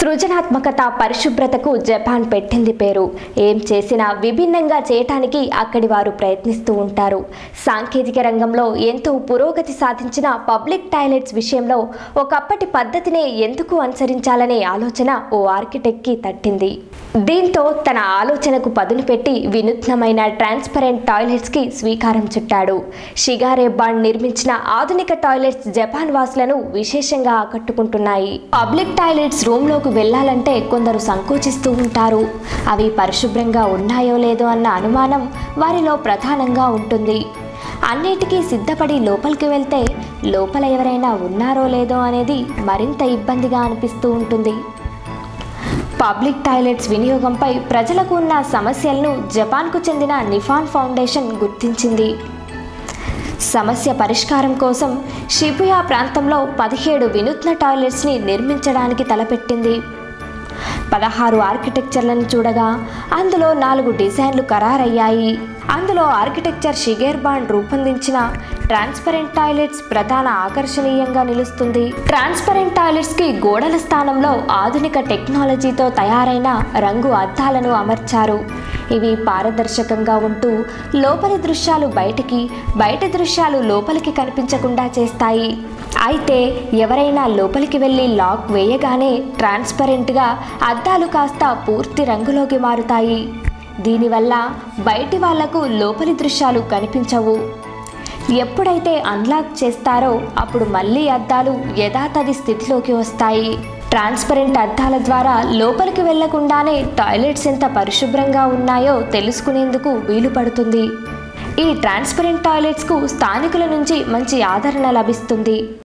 సృజనాత్మకత పరిశుభ్రతకు జపాన్ పెట్టింది పేరు ఏం చేసినా విభిన్నంగా చేయటానికి అక్కడి వారు ప్రయత్నిస్తూ ఉంటారు సాంకేతిక రంగంలో ఎంతో పురోగతి సాధించిన పబ్లిక్ టాయిలెట్స్ విషయంలో ఒకప్పటి పద్ధతినే ఎందుకు అనుసరించాలనే ఆలోచన ఓ ఆర్కిటెక్ట్కి తట్టింది దీంతో తన ఆలోచనకు పదును పెట్టి వినూత్నమైన ట్రాన్స్పరెంట్ టాయిలెట్స్కి స్వీకారం చుట్టాడు షిగారే బాండ్ నిర్మించిన ఆధునిక టాయిలెట్స్ జపాన్ వాసులను విశేషంగా ఆకట్టుకుంటున్నాయి పబ్లిక్ టాయిలెట్స్ రూమ్లోకి వెళ్ళాలంటే కొందరు సంకోచిస్తూ ఉంటారు అవి పరిశుభ్రంగా ఉన్నాయో లేదో అన్న అనుమానం వారిలో ప్రధానంగా ఉంటుంది అన్నిటికీ సిద్ధపడి లోపలికి వెళ్తే లోపల ఎవరైనా ఉన్నారో లేదో అనేది మరింత ఇబ్బందిగా అనిపిస్తూ ఉంటుంది పబ్లిక్ టాయిలెట్స్ వినియోగంపై ప్రజలకు ఉన్న సమస్యలను జపాన్కు చెందిన నిఫాన్ ఫౌండేషన్ గుర్తించింది సమస్య పరిష్కారం కోసం షిబుయా ప్రాంతంలో పదిహేడు వినూత్న టాయిలెట్స్ని నిర్మించడానికి తలపెట్టింది పదహారు ఆర్కిటెక్చర్లను చూడగా అందులో నాలుగు డిజైన్లు ఖరారయ్యాయి అందులో ఆర్కిటెక్చర్ షిగేర్ బాండ్ రూపొందించిన ట్రాన్స్పరెంట్ టాయిలెట్స్ ప్రధాన ఆకర్షణీయంగా నిలుస్తుంది ట్రాన్స్పరెంట్ టాయిలెట్స్ కి గోడల స్థానంలో ఆధునిక టెక్నాలజీతో తయారైన రంగు అద్దాలను అమర్చారు ఇవి పారదర్శకంగా ఉంటూ లోపలి దృశ్యాలు బయటికి బయట దృశ్యాలు లోపలికి కనిపించకుండా చేస్తాయి అయితే ఎవరైనా లోపలికి వెళ్ళి లాక్ వేయగానే ట్రాన్స్పరెంట్గా అద్దాలు కాస్త పూర్తి రంగులోకి మారుతాయి దీనివల్ల బయటి వాళ్లకు లోపలి దృశ్యాలు కనిపించవు ఎప్పుడైతే అన్లాక్ చేస్తారో అప్పుడు మళ్ళీ అద్దాలు యథాతథి స్థితిలోకి వస్తాయి ట్రాన్స్పరెంట్ అద్దాల ద్వారా లోపలికి వెళ్లకుండానే టాయిలెట్స్ ఎంత పరిశుభ్రంగా ఉన్నాయో తెలుసుకునేందుకు వీలు పడుతుంది ఈ ట్రాన్స్పరెంట్ టాయిలెట్స్కు స్థానికుల నుంచి మంచి ఆదరణ లభిస్తుంది